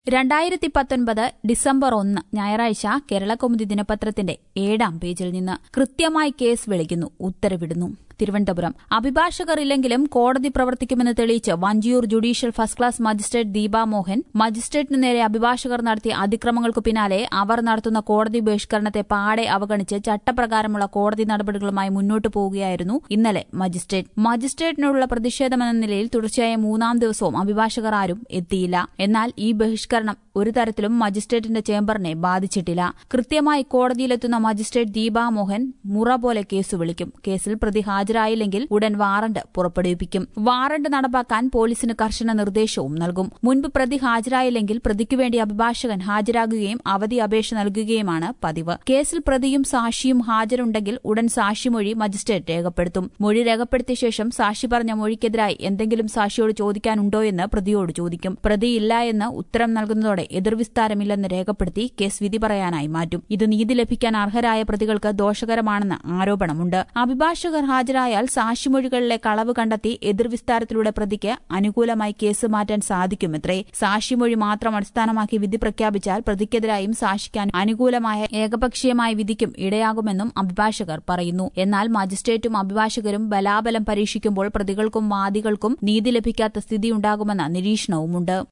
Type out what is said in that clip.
രണ്ടായിരത്തി പത്തൊൻപത് ഡിസംബർ ഒന്ന് ഞായറാഴ്ച കേരളകൗമുദി ദിനപത്രത്തിന്റെ ഏഴാം പേജിൽ നിന്ന് കൃത്യമായി കേസ് വിളിക്കുന്നു ഉത്തരവിടുന്നു തിരുവനന്തപുരം അഭിഭാഷകർ ഇല്ലെങ്കിലും കോടതി പ്രവർത്തിക്കുമെന്ന് തെളിയിച്ച് Vanchiyoor judicial first class magistrate Deepa Mohan മജിസ്ട്രേറ്റിന് നേരെ അഭിഭാഷകർ നടത്തിയ അതിക്രമങ്ങൾക്കു പിന്നാലെ അവർ നടത്തുന്ന കോടതി ബഹിഷ്കരണത്തെ പാടെ അവഗണിച്ച് ചട്ടപ്രകാരമുള്ള കോടതി നടപടികളുമായി മുന്നോട്ടു പോവുകയായിരുന്നു ഇന്നലെ മജിസ്ട്രേറ്റ് മജിസ്ട്രേറ്റിനുള്ള പ്രതിഷേധമെന്ന നിലയിൽ തുടർച്ചയായ മൂന്നാം ദിവസവും അഭിഭാഷകർ ആരും എത്തിയില്ല എന്നാൽ ഈ ബഹിഷ്കരണം ഒരു തരത്തിലും മജിസ്ട്രേറ്റിന്റെ ചേംബറിനെ ബാധിച്ചിട്ടില്ല കൃത്യമായി കോടതിയിലെത്തുന്ന മജിസ്ട്രേറ്റ് ദീപ മോഹൻ മുറ പോലെ കേസ് വിളിക്കും കേസിൽ പ്രതി ഹാജരായില്ലെങ്കിൽ ഉടൻ വാറണ്ട് പുറപ്പെടുവിപ്പിക്കും വാറണ്ട് നടപ്പാക്കാൻ പോലീസിന് കർശന നിർദ്ദേശവും നൽകും മുൻപ് പ്രതി ഹാജരായില്ലെങ്കിൽ പ്രതിക്കു വേണ്ടി അഭിഭാഷകൻ ഹാജരാകുകയും അവധി അപേക്ഷ നൽകുകയുമാണ് പതിവ് കേസിൽ പ്രതിയും സാക്ഷിയും ഹാജരുണ്ടെങ്കിൽ ഉടൻ സാക്ഷിമൊഴി മജിസ്ട്രേറ്റ് രേഖപ്പെടുത്തും മൊഴി രേഖപ്പെടുത്തിയ ശേഷം സാക്ഷി പറഞ്ഞ മൊഴിക്കെതിരായി എന്തെങ്കിലും സാക്ഷിയോട് ചോദിക്കാനുണ്ടോയെന്ന് പ്രതിയോട് ചോദിക്കും പ്രതിയില്ല എന്ന് ഉത്തരം നൽകുന്നതോടെ എതിർവിസ്താരമില്ലെന്ന് രേഖപ്പെടുത്തി കേസ് വിധി പറയാനായി മാറ്റും ഇത് നീതി ലഭിക്കാൻ അർഹരായ പ്രതികൾക്ക് ദോഷകരമാണെന്ന് ആരോപണമുണ്ട് അഭിഭാഷകർ ഹാജരായാൽ സാക്ഷിമൊഴികളിലെ കളവ് കണ്ടെത്തി എതിർവിസ്താരത്തിലൂടെ പ്രതിക്ക് അനുകൂലമായി കേസ് മാറ്റാൻ സാധിക്കുമത്രേ സാക്ഷിമൊഴി മാത്രം അടിസ്ഥാനമാക്കി വിധി പ്രഖ്യാപിച്ചാൽ പ്രതിക്കെതിരായും സാക്ഷിക്കാൻ അനുകൂലമായ ഏകപക്ഷീയമായ വിധിക്കും ഇടയാകുമെന്നും അഭിഭാഷകർ പറയുന്നു എന്നാൽ മജിസ്ട്രേറ്റും അഭിഭാഷകരും ബലാബലം പരീക്ഷിക്കുമ്പോൾ പ്രതികൾക്കും വാദികൾക്കും നീതി ലഭിക്കാത്ത സ്ഥിതിയുണ്ടാകുമെന്ന നിരീക്ഷണവുമുണ്ട്